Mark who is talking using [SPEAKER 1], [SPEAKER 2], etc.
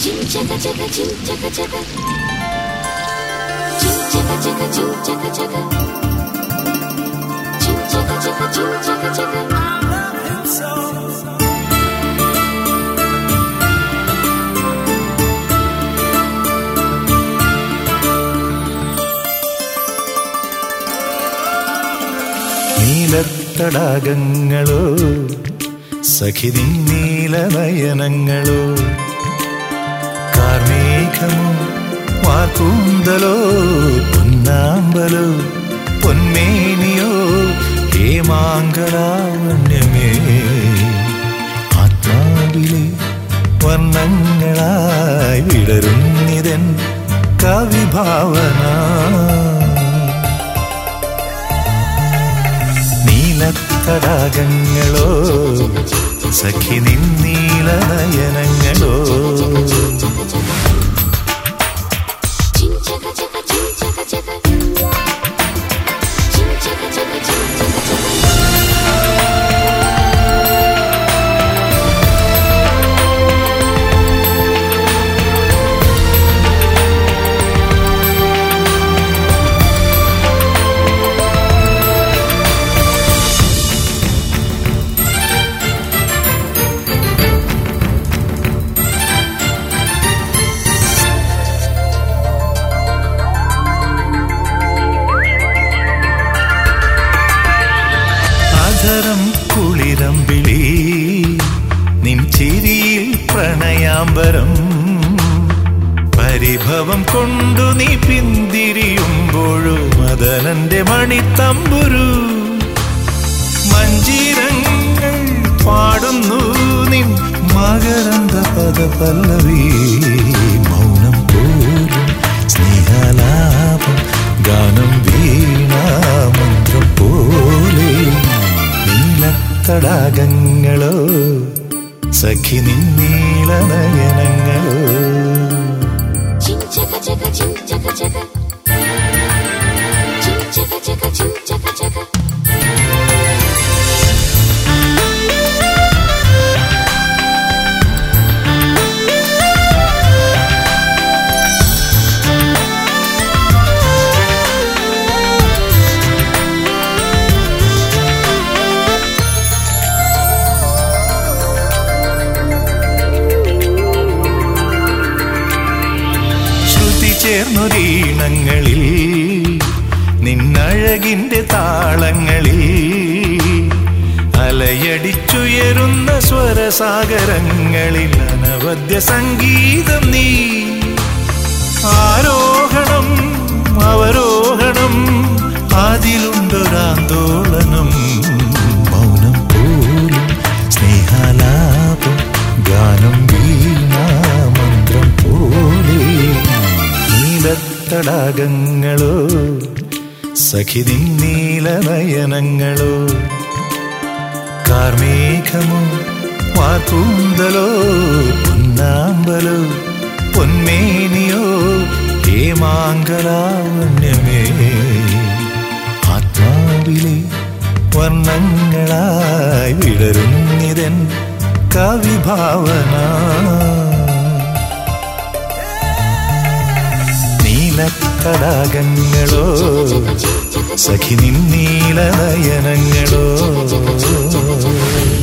[SPEAKER 1] chaka chaka chim chaka chaka chim chaka chaka chim chaka chaka chim chaka chaka chim chaka chaka
[SPEAKER 2] നീലത്തടാകങ്ങളോ സഖിതിൻ നീലനയനങ്ങളോ കാർമേഘമോ വാക്കൂന്തലോ പൊന്നാമ്പലോ പൊന്മേനിയോ ഹേമാങ്കലാവണ്യമേ ആത്മാവിലെ വർണ്ണങ്ങളായി വിടരുന്നിതൻ കവിഭാവന നീലത്തടാകങ്ങളോ സഖി നിന്നീലനയനങ്ങളോ
[SPEAKER 1] chim chaka chaka chim chaka chaka chim chaka chaka chim chaka chaka
[SPEAKER 2] അധരം കുളിരമ്പിളി നിൻ ചിരിയിൽ പ്രണയാംബരം പരിഭവം കൊണ്ടു നീ പിന്തിരിയുമ്പോഴും മദനന്റെ മണിത്തമ്പുരു മഞ്ജീരങ്ങൾ പാടുന്നു നിൻ മകരന്ത പദ പല്ലവി മൗനം പോലും സ്നേഹാലാപം ഗാനം വീണാമന്ത്രം പോലെ നീലത്തടാകങ്ങളോ സഖി നിന്നീലനയനങ്ങളോ
[SPEAKER 1] chim chaka chaka chim chaka chaka chim chaka chaka chim chaka chaka
[SPEAKER 2] ശ്രുതി ചേർന്നൊരീണങ്ങളിൽ നിന്നഴകിന്റെ താളങ്ങളിൽ അലയടിച്ചുയരുന്ന സ്വരസാഗരങ്ങളിൽ അനവദ്യ സംഗീതം നീ ആരോഹണം അവരോഹണം അതിലുണ്ടൊരാന്തോളനം മൗനം പോലും സ്നേഹാലാപം ഗാനം വീണാമന്ത്രം പോലെ നീലത്തടാകങ്ങളോ സഖിതി നീലനയനങ്ങളോ കാർമേഘമോ വാക്കൂന്തലോ പൊന്നാമ്പലോ പൊന്മേനിയോ ഹേമാങ്കലാവണ്യമേ ആത്മാവിലെ വർണ്ണങ്ങളായി വിടരുന്നിതൻ കവിഭാവന നീലത്തടാകങ്ങളോ സഖി നിന്നീലനയനങ്ങളോ